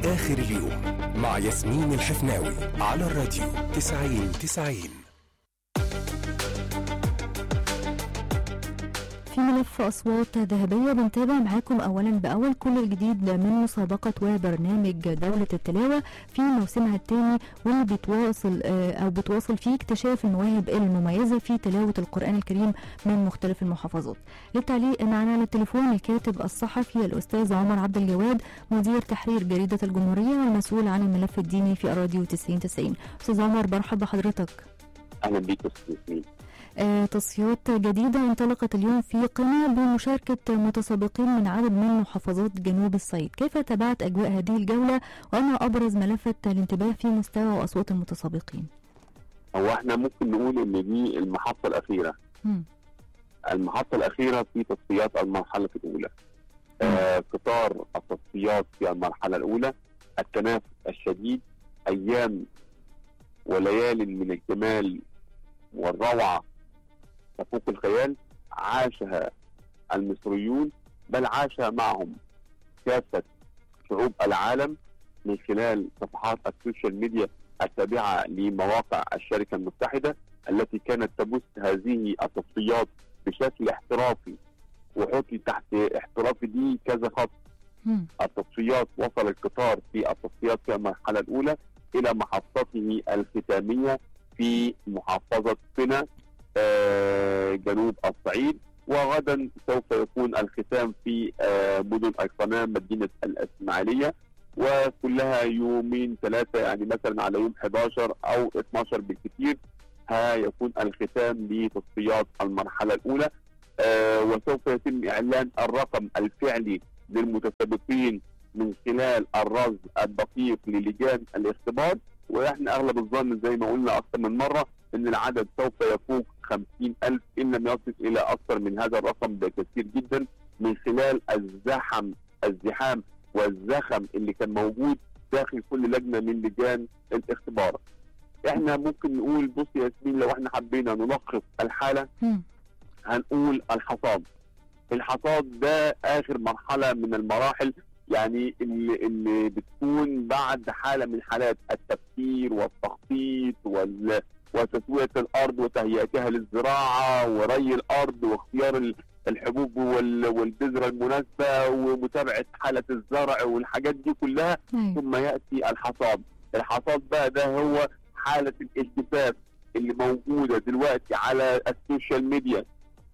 آخر اليوم مع ياسمين الحفناوي على الراديو 90 90 في ملف أصوات ذهبية بنتابع معاكم أولا بأول كل الجديد من مسابقة وبرنامج دولة التلاوة في موسمها الثاني واللي بتواصل آه، أو بتواصل فيه اكتشاف المواهب المميزة في تلاوة القرآن الكريم من مختلف المحافظات. للتعليق معنا على التليفون الكاتب الصحفي الأستاذ عمر عبد الجواد مدير تحرير جريدة الجمهورية والمسؤول عن الملف الديني في الراديو 90 90. أستاذ عمر برحب بحضرتك. اهلا بيك يا استاذ ياسمين آه، تصفيات جديدة انطلقت اليوم في قنا بمشاركة متسابقين من عدد من محافظات جنوب الصعيد كيف تابعت أجواء هذه الجولة وما أبرز ما لفت الانتباه في مستوى وأصوات المتسابقين هو احنا ممكن نقول ان دي المحطه الاخيره مم. المحطه الاخيره في تصفيات المرحله الاولى آه قطار التصفيات في المرحله الاولى التنافس الشديد ايام وليال من الجمال والروعه تفوق الخيال عاشها المصريون بل عاش معهم كافه شعوب العالم من خلال صفحات السوشيال ميديا التابعه لمواقع الشركه المتحده التي كانت تبث هذه التصفيات بشكل احترافي وحطي تحت احترافي دي كذا خط مم. التصفيات وصل القطار في التصفيات في المرحله الاولى الى محطته الختاميه في محافظه قنا آه، جنوب الصعيد وغدا سوف يكون الختام في آه، مدن القناه مدينه الاسماعيليه وكلها يومين ثلاثه يعني مثلا على يوم 11 او 12 بالكثير هيكون الختام لتصفيات المرحله الاولى آه، وسوف يتم اعلان الرقم الفعلي للمتسابقين من خلال الرصد الدقيق للجان الاختبار واحنا اغلب الظن زي ما قلنا اكثر من مره ان العدد سوف يفوق 50 الف ان لم يصل الى اكثر من هذا الرقم ده كثير جدا من خلال الزحم الزحام والزخم اللي كان موجود داخل كل لجنه من لجان الاختبار. احنا ممكن نقول بص يا ياسمين لو احنا حبينا نلخص الحاله مم. هنقول الحصاد الحصاد ده اخر مرحله من المراحل يعني اللي, اللي بتكون بعد حاله من حالات التفكير والتخطيط وال وتسويه الارض وتهيئتها للزراعه وري الارض واختيار ال- الحبوب وال- والبذره المناسبه ومتابعه حاله الزرع والحاجات دي كلها أيوة. ثم ياتي الحصاد الحصاد بقى ده هو حاله الالتفاف اللي موجوده دلوقتي على السوشيال ميديا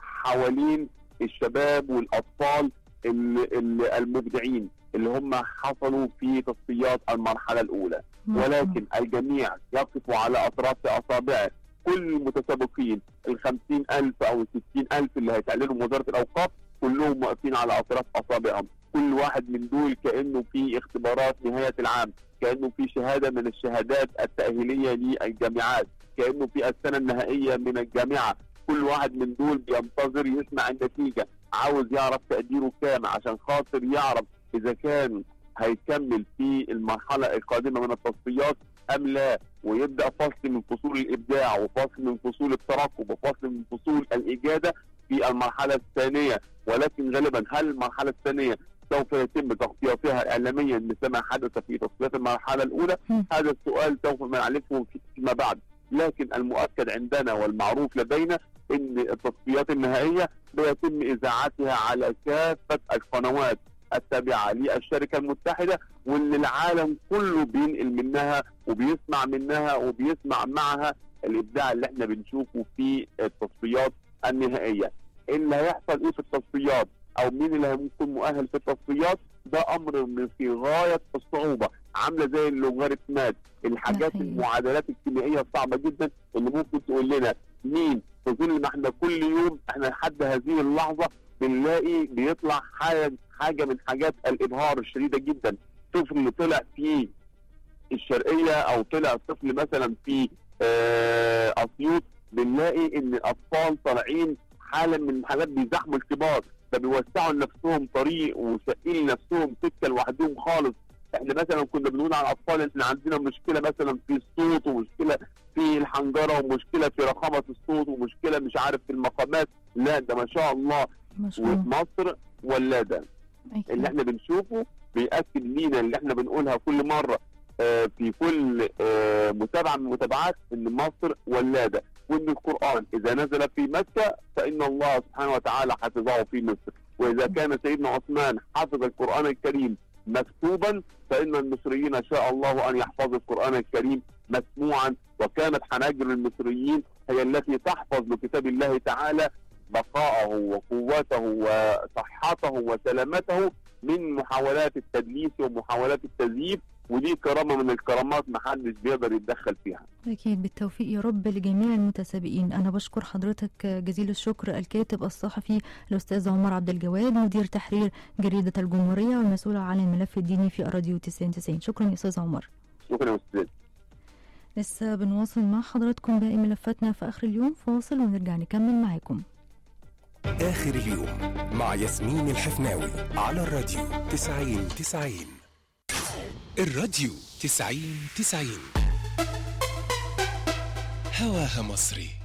حوالين الشباب والاطفال ال- ال- المبدعين اللي هم حصلوا في تصفيات المرحله الاولى ولكن الجميع يقف على اطراف اصابعه كل المتسابقين ال ألف او ال ألف اللي هيتعلنوا من وزاره الاوقاف كلهم واقفين على اطراف اصابعهم كل واحد من دول كانه في اختبارات نهايه العام كانه في شهاده من الشهادات التاهيليه للجامعات كانه في السنه النهائيه من الجامعه كل واحد من دول بينتظر يسمع النتيجه عاوز يعرف تقديره كام عشان خاطر يعرف اذا كان هيكمل في المرحله القادمه من التصفيات ام لا ويبدا فصل من فصول الابداع وفصل من فصول الترقب وفصل من فصول الاجاده في المرحله الثانيه ولكن غالبا هل المرحله الثانيه سوف يتم تغطيتها اعلاميا مثل ما حدث في تصفيات المرحله الاولى مم. هذا السؤال سوف نعرفه فيما بعد لكن المؤكد عندنا والمعروف لدينا ان التصفيات النهائيه بيتم اذاعتها على كافه القنوات التابعه للشركه المتحده واللي العالم كله بينقل منها وبيسمع منها وبيسمع معها الابداع اللي احنا بنشوفه في التصفيات النهائيه. اللي هيحصل ايه في التصفيات او مين اللي هيكون مؤهل في التصفيات ده امر من في غايه الصعوبه عامله زي اللوغاريتمات الحاجات صحيح. المعادلات الكيميائيه الصعبه جدا اللي ممكن تقول لنا مين في ظل ما احنا كل يوم احنا لحد هذه اللحظه بنلاقي بيطلع حاجه حاجه من حاجات الابهار الشديده جدا طفل طلع في الشرقيه او طلع طفل مثلا في آه، اسيوط بنلاقي ان الاطفال طالعين حاله من حالات بيزاحموا الكبار فبيوسعوا لنفسهم طريق وشاقين لنفسهم سكه لوحدهم خالص احنا مثلا كنا بنقول على الاطفال احنا عندنا مشكله مثلا في الصوت ومشكله في الحنجره ومشكله في رخامه الصوت ومشكله مش عارف في المقامات لا ده ما شاء الله ما شاء الله ومصر ولاده أكيد. اللي احنا بنشوفه بيأكد لينا اللي احنا بنقولها كل مره آه، في كل آه، متابعه من المتابعات ان مصر ولاده وان القران اذا نزل في مكه فان الله سبحانه وتعالى حفظه في مصر واذا كان سيدنا عثمان حفظ القران الكريم مكتوبا فان المصريين شاء الله ان يحفظوا القران الكريم مسموعا وكانت حناجر المصريين هي التي تحفظ لكتاب الله تعالى بقاءه وقوته وصحته وسلامته من محاولات التدليس ومحاولات التزييف ودي كرامه من الكرامات ما حدش بيقدر يتدخل فيها. أكيد بالتوفيق يا رب لجميع المتسابقين أنا بشكر حضرتك جزيل الشكر الكاتب الصحفي الأستاذ عمر عبد الجواد مدير تحرير جريدة الجمهورية والمسؤول عن الملف الديني في راديو 90 شكرا يا أستاذ عمر شكرا يا استاذ. لسه بنواصل مع حضراتكم باقي ملفاتنا في آخر اليوم فاصل ونرجع نكمل معاكم آخر اليوم مع ياسمين الحفناوي على الراديو 90 90 الراديو 90 90 هواها مصري